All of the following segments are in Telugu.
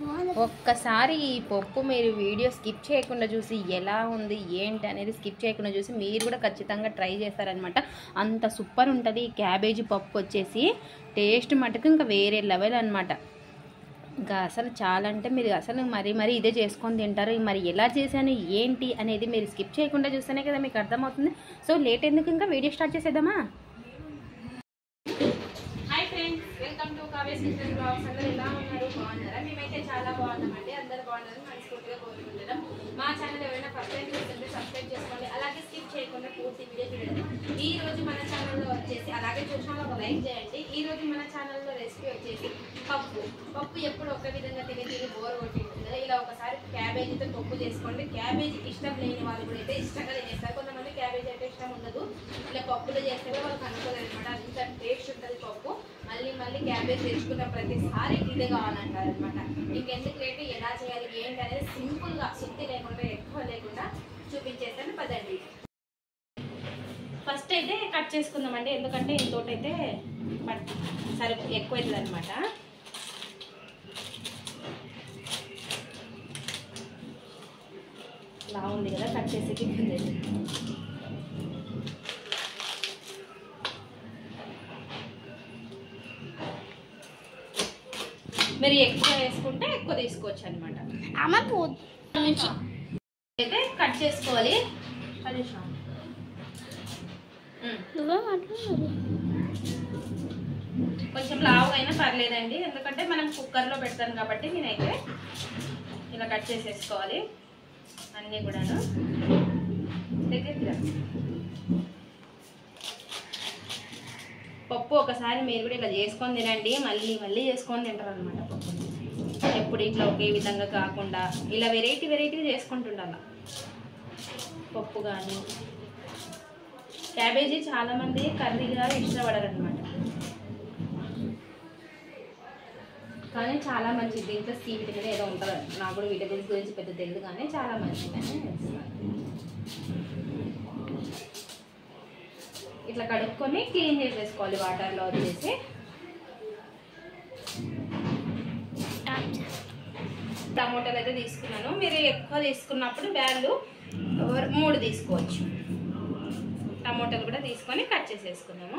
ఒక్కసారి ఈ పప్పు మీరు వీడియో స్కిప్ చేయకుండా చూసి ఎలా ఉంది ఏంటి అనేది స్కిప్ చేయకుండా చూసి మీరు కూడా ఖచ్చితంగా ట్రై చేస్తారనమాట అంత సూపర్ ఉంటుంది ఈ క్యాబేజీ పప్పు వచ్చేసి టేస్ట్ మటుకు ఇంకా వేరే లెవెల్ అనమాట ఇంకా అసలు చాలా అంటే మీరు అసలు మరీ మరీ ఇదే చేసుకొని తింటారు మరి ఎలా చేశాను ఏంటి అనేది మీరు స్కిప్ చేయకుండా చూస్తేనే కదా మీకు అర్థమవుతుంది సో లేట్ ఎందుకు ఇంకా వీడియో స్టార్ట్ చేసేద్దామా హాయ్ ఫ్రెండ్స్ వెల్కమ్ టు కావేస్ కిచెన్ బ్లాగ్స్ అందరూ ఎలా ఉన్నారు బాగున్నారా మేమైతే చాలా బాగున్నామండి అందరూ బాగున్నారు మనస్ఫూర్తిగా కోరుకుంటున్నాం మా ఛానల్ ఎవరైనా ఫస్ట్ టైం చూస్తుంటే సబ్స్క్రైబ్ చేసుకోండి అలాగే స్కిప్ చేయకుండా పూర్తి వీడియో చూడండి ఈ రోజు మన ఛానల్లో వచ్చేసి అలాగే చూసిన ఒక లైక్ చేయండి ఈ రోజు మన ఛానల్లో రెసిపీ వచ్చేసి పప్పు పప్పు ఎప్పుడు ఒక్క విధంగా తిని తిని బోర్ కొట్టింటుంది కదా ఇలా ఒకసారి క్యాబేజీతో పప్పు చేసుకోండి క్యాబేజీ ఇష్టం లేని వాళ్ళు కూడా అయితే ఇష్టంగా తినేస్తారు కొంతమంది క్యాబేజీ అయితే ఇష్టం ఉండదు ఇలా పప్పులో చేస్తే కూడా వాళ్ళకి అనుకోలేదు అనమాట అంత టేస్ట్ ఉంటుంది పప్పు మళ్ళీ మళ్ళీ క్యాబేజ్ తెచ్చుకున్న ప్రతిసారి ఇదే కావాలంటారు అనమాట ఇంకెందుకు రేటు ఎలా చేయాలి ఏంటి అనేది సింపుల్గా శుద్ధి లేకుండా ఎక్కువ లేకుండా చూపించేస్తాను పదండి ఫస్ట్ అయితే కట్ చేసుకుందామండి ఎందుకంటే ఇంతోటైతే పట్ సరి ఎక్కువ అవుతుంది అనమాట ఇలా ఉంది కదా కట్ చేసేకి ఇబ్బంది అవుతుంది. మీరు ఎక్కువ వేసుకుంటే ఎక్కువ తీసుకోవచ్చు అనమాట అమ్మ పో- నుంచి అయితే కట్ చేసుకోవాలి పది నిమిషం. ఉమ్. నువ్వే మాట్లాడు కొంచెం లావు అయినా పర్లేదండి ఎందుకంటే మనం కుక్కర్లో పెడతాను కాబట్టి నేనైతే ఇలా కట్ చేసేసుకోవాలి అన్నీ కూడాను దగ్గరికి రా. పప్పు ఒకసారి మీరు కూడా ఇలా చేసుకొని తినండి మళ్ళీ మళ్ళీ చేసుకొని తింటారు అనమాట పప్పు ఎప్పుడు ఇట్లా ఒకే విధంగా కాకుండా ఇలా వెరైటీ వెరైటీ చేసుకుంటుండాల పప్పు కానీ క్యాబేజీ చాలామంది కర్రీగా ఇష్టపడరు అనమాట కానీ చాలా మంచిది దీంట్లో సి విటమిన్ ఏదో ఉంటుంది నాకు కూడా విటమిన్స్ గురించి పెద్ద తెలియదు కానీ చాలా మంచిదని తెలుసు. ఇట్లా కడుక్కొని క్లీన్ చేసేసుకోవాలి వాటర్లో వచ్చేసి టమోటాలు అయితే తీసుకున్నాను మీరు ఎక్కువ తీసుకున్నప్పుడు బ్యాళ్ళు మూడు తీసుకోవచ్చు టమోటాలు కూడా తీసుకొని కట్ చేసేసుకున్నాము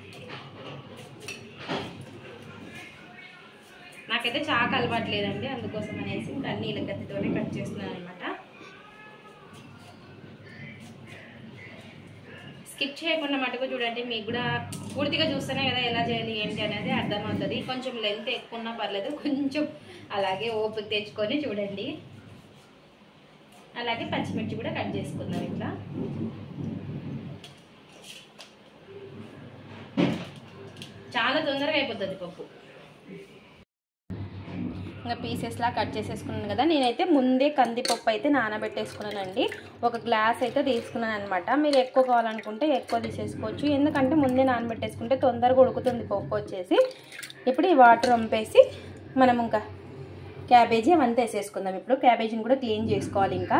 నాకైతే చాకు అలవాటు లేదండి అందుకోసం అనేసి ఇంకా నీళ్ళ కత్తితోనే కట్ చేస్తున్నాను అనమాట స్కిప్ చేయకుండా మటుకు చూడండి మీకు కూడా పూర్తిగా చూస్తేనే కదా ఎలా చేయాలి ఏంటి అనేది అర్థమవుతుంది కొంచెం లెంత్ ఎక్కువ ఉన్నా పర్లేదు కొంచెం అలాగే ఓపిక తెచ్చుకొని చూడండి అలాగే పచ్చిమిర్చి కూడా కట్ చేసుకుందాం ఇట్లా చాలా తొందరగా అయిపోతుంది పప్పు ఇంకా పీసెస్లా కట్ చేసేసుకున్నాను కదా నేనైతే ముందే కందిపప్పు అయితే నానబెట్టేసుకున్నానండి ఒక గ్లాస్ అయితే తీసుకున్నాను అనమాట మీరు ఎక్కువ కావాలనుకుంటే ఎక్కువ తీసేసుకోవచ్చు ఎందుకంటే ముందే నానబెట్టేసుకుంటే తొందరగా ఉడుకుతుంది పప్పు వచ్చేసి ఇప్పుడు ఈ వాటర్ వంపేసి మనం ఇంకా క్యాబేజీ అవంతా వేసేసుకుందాం ఇప్పుడు క్యాబేజీని కూడా క్లీన్ చేసుకోవాలి ఇంకా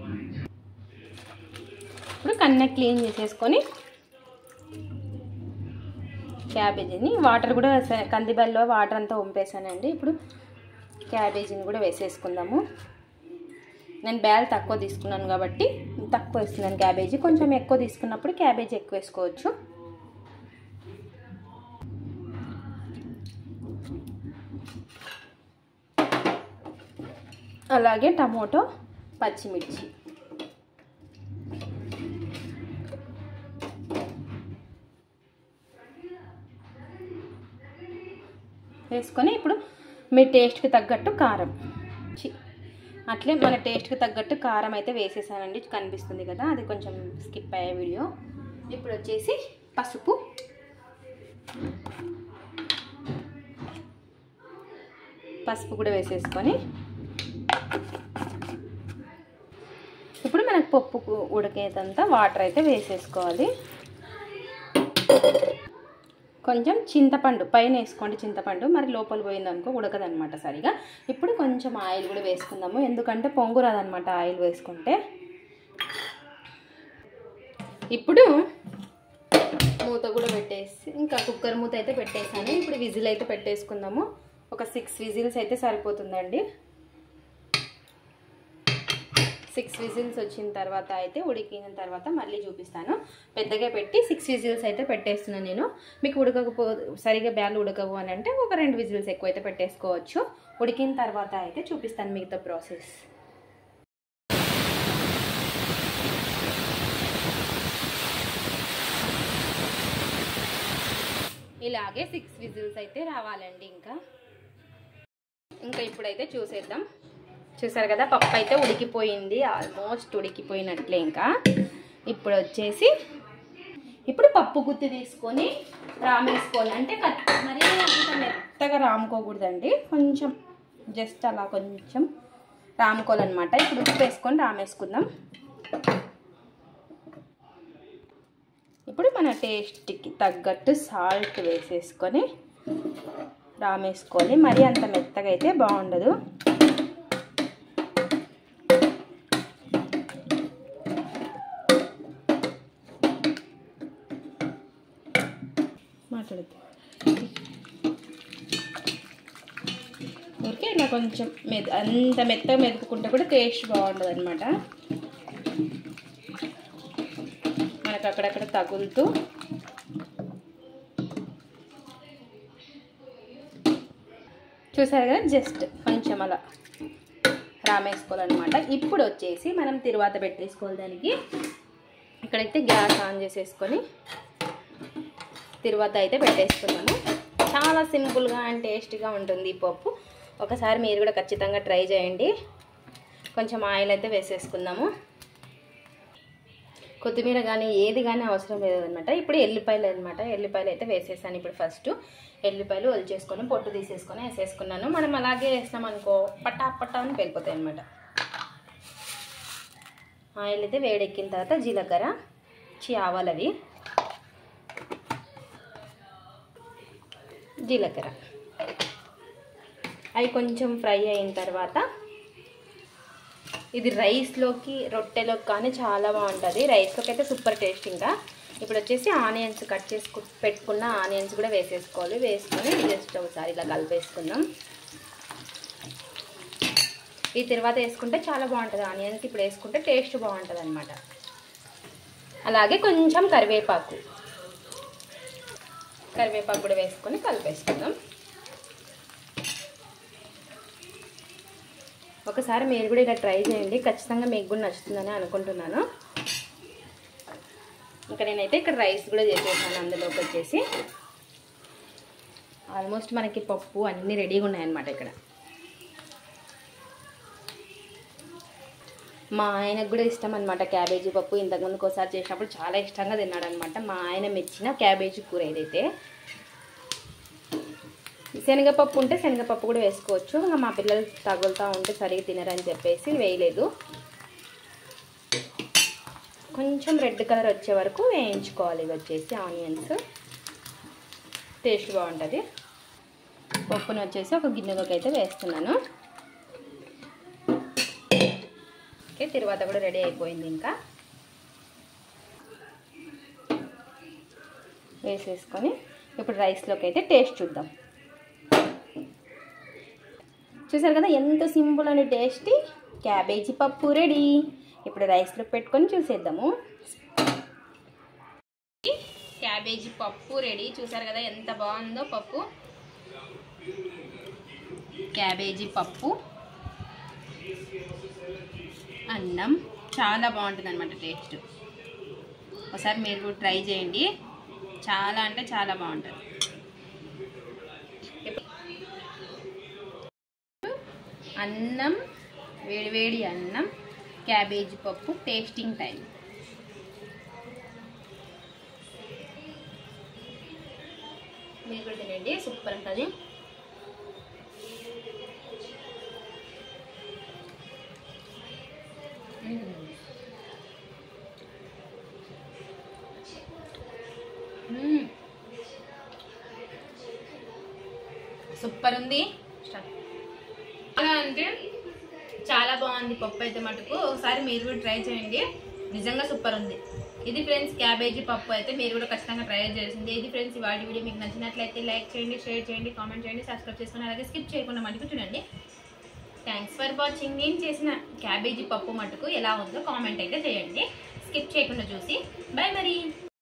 ఇప్పుడు కన్న క్లీన్ చేసేసుకొని క్యాబేజీని వాటర్ కూడా స- కందిబెల్లో వాటర్ అంతా వంపేసానండి ఇప్పుడు క్యాబేజీని కూడా వేసేసుకుందాము నేను బ్యాల్ తక్కువ తీసుకున్నాను కాబట్టి తక్కువ వేస్తున్నాను క్యాబేజీ కొంచెం ఎక్కువ తీసుకున్నప్పుడు క్యాబేజీ ఎక్కువ వేసుకోవచ్చు అలాగే టమోటో పచ్చిమిర్చి వేసుకొని ఇప్పుడు మీ టేస్ట్కి తగ్గట్టు కారం చి అట్లే మన టేస్ట్కి తగ్గట్టు కారం అయితే వేసేసానండి కనిపిస్తుంది కదా అది కొంచెం స్కిప్ అయ్యే వీడియో ఇప్పుడు వచ్చేసి పసుపు పసుపు కూడా వేసేసుకొని ఇప్పుడు మనకు పప్పుకు ఉడికేదంతా వాటర్ అయితే వేసేసుకోవాలి కొంచెం చింతపండు పైన వేసుకోండి చింతపండు మరి లోపల పోయిందనుకో ఉడకదనమాట సరిగా ఇప్పుడు కొంచెం ఆయిల్ కూడా వేసుకుందాము ఎందుకంటే పొంగు రాదనమాట ఆయిల్ వేసుకుంటే ఇప్పుడు మూత కూడా పెట్టేసి ఇంకా కుక్కర్ మూత అయితే పెట్టేసాను ఇప్పుడు విజిల్ అయితే పెట్టేసుకుందాము ఒక సిక్స్ విజిల్స్ అయితే సరిపోతుందండి సిక్స్ విజిల్స్ వచ్చిన తర్వాత అయితే ఉడికిన తర్వాత మళ్ళీ చూపిస్తాను పెద్దగా పెట్టి సిక్స్ విజిల్స్ అయితే పెట్టేస్తున్నాను నేను మీకు ఉడకకపో సరిగా బ్యాలు ఉడకవు అని అంటే ఒక రెండు విజిల్స్ ఎక్కువ అయితే పెట్టేసుకోవచ్చు ఉడికిన తర్వాత అయితే చూపిస్తాను మిగతా ప్రాసెస్ ఇలాగే సిక్స్ విజిల్స్ అయితే రావాలండి ఇంకా ఇంకా ఇప్పుడైతే చూసేద్దాం చూసారు కదా పప్పు అయితే ఉడికిపోయింది ఆల్మోస్ట్ ఉడికిపోయినట్లే ఇంకా ఇప్పుడు వచ్చేసి ఇప్పుడు పప్పు గుత్తి తీసుకొని రామేసుకోవాలి అంటే కట్ మరీ అంత మెత్తగా రాముకోకూడదండి కొంచెం జస్ట్ అలా కొంచెం రాముకోవాలన్నమాట ఇప్పుడు ఉప్పు వేసుకొని రామేసుకుందాం ఇప్పుడు మన టేస్ట్కి తగ్గట్టు సాల్ట్ వేసేసుకొని రామేసుకోవాలి మరీ అంత మెత్తగా అయితే బాగుండదు మాట్లాడద్దు ఊరికే ఇలా కొంచెం మెద అంత మెత్తగా మెదుపుకుంటే కూడా టేస్ట్ బాగుంటుంది అనమాట మనకు అక్కడక్కడ తగులుతూ చూసారు కదా జస్ట్ కొంచెం అలా రామేసుకోవాలన్నమాట ఇప్పుడు వచ్చేసి మనం తిరువాత పెట్టేసుకోవాలి దానికి ఇక్కడైతే గ్యాస్ ఆన్ చేసేసుకొని తిరువాత అయితే పెట్టేసుకున్నాను చాలా సింపుల్గా అండ్ టేస్టీగా ఉంటుంది ఈ పప్పు ఒకసారి మీరు కూడా ఖచ్చితంగా ట్రై చేయండి కొంచెం ఆయిల్ అయితే వేసేసుకుందాము కొత్తిమీర కానీ ఏది కానీ అవసరం లేదనమాట ఇప్పుడు ఎల్లిపాయలు అనమాట ఎల్లిపాయలు అయితే వేసేసాను ఇప్పుడు ఫస్ట్ ఎల్లిపాయలు ఒలిచేసుకొని పొట్టు తీసేసుకొని వేసేసుకున్నాను మనం అలాగే వేసినాం అనుకో పట్టా పట్టా అని వెళ్ళిపోతాయి అనమాట ఆయిల్ అయితే వేడెక్కిన తర్వాత జీలకర్ర చి ఆవాలు అవి జీలకర్ర అవి కొంచెం ఫ్రై అయిన తర్వాత ఇది రైస్లోకి రొట్టెలోకి కానీ చాలా బాగుంటుంది రైస్లోకి అయితే సూపర్ టేస్ట్ ఇంకా ఇప్పుడు వచ్చేసి ఆనియన్స్ కట్ చేసుకు పెట్టుకున్న ఆనియన్స్ కూడా వేసేసుకోవాలి వేసుకొని జస్ట్ ఒకసారి ఇలా కలిపేసుకుందాం ఈ తర్వాత వేసుకుంటే చాలా బాగుంటుంది ఆనియన్స్ ఇప్పుడు వేసుకుంటే టేస్ట్ బాగుంటుంది అనమాట అలాగే కొంచెం కరివేపాకు కరివేపాకు కూడా వేసుకొని కలిపేసుకుందాం ఒకసారి మీరు కూడా ఇలా ట్రై చేయండి ఖచ్చితంగా మీకు కూడా నచ్చుతుందని అనుకుంటున్నాను ఇంకా నేనైతే ఇక్కడ రైస్ కూడా చేసేసాను అందులోకి వచ్చేసి ఆల్మోస్ట్ మనకి పప్పు అన్నీ రెడీగా ఉన్నాయన్నమాట ఇక్కడ మా ఆయనకు కూడా ఇష్టం అనమాట క్యాబేజీ పప్పు ఇంతకుముందు ఒకసారి చేసినప్పుడు చాలా ఇష్టంగా తిన్నాడు అనమాట మా ఆయన మెచ్చిన క్యాబేజీ కూర ఏదైతే శనగపప్పు ఉంటే శనగపప్పు కూడా వేసుకోవచ్చు ఇంకా మా పిల్లలు తగులుతూ ఉంటే సరిగా తినరని చెప్పేసి వేయలేదు కొంచెం రెడ్ కలర్ వచ్చే వరకు వేయించుకోవాలి ఇవి వచ్చేసి ఆనియన్స్ టేస్ట్ బాగుంటుంది పప్పును వచ్చేసి ఒక గిన్నెలోకి అయితే వేస్తున్నాను ఓకే తర్వాత కూడా రెడీ అయిపోయింది ఇంకా వేసేసుకొని ఇప్పుడు రైస్లోకి అయితే టేస్ట్ చూద్దాం చూసారు కదా ఎంత సింపుల్ అని టేస్టీ క్యాబేజీ పప్పు రెడీ ఇప్పుడు రైస్లో పెట్టుకొని చూసేద్దాము క్యాబేజీ పప్పు రెడీ చూసారు కదా ఎంత బాగుందో పప్పు క్యాబేజీ పప్పు అన్నం చాలా బాగుంటుంది అనమాట టేస్ట్ ఒకసారి మీరు కూడా ట్రై చేయండి చాలా అంటే చాలా బాగుంటుంది అన్నం వేడివేడి అన్నం క్యాబేజీ పప్పు టేస్టింగ్ టైం మీరు కూడా తినండి సూపర్ ఉంటుంది సూపర్ ఉంది చాలా అంటే చాలా బాగుంది పప్పు అయితే మటుకు ఒకసారి మీరు కూడా ట్రై చేయండి నిజంగా సూపర్ ఉంది ఇది ఫ్రెండ్స్ క్యాబేజీ పప్పు అయితే మీరు కూడా ఖచ్చితంగా ట్రై చేసింది ఇది ఫ్రెండ్స్ ఇవాళ వీడియో మీకు నచ్చినట్లయితే లైక్ చేయండి షేర్ చేయండి కామెంట్ చేయండి సబ్స్క్రైబ్ చేసుకుని అలాగే స్కిప్ చేయకుండా మటుకు చూడండి థ్యాంక్స్ ఫర్ వాచింగ్ నేను చేసిన క్యాబేజీ పప్పు మటుకు ఎలా ఉందో కామెంట్ అయితే చేయండి స్కిప్ చేయకుండా చూసి బై మరి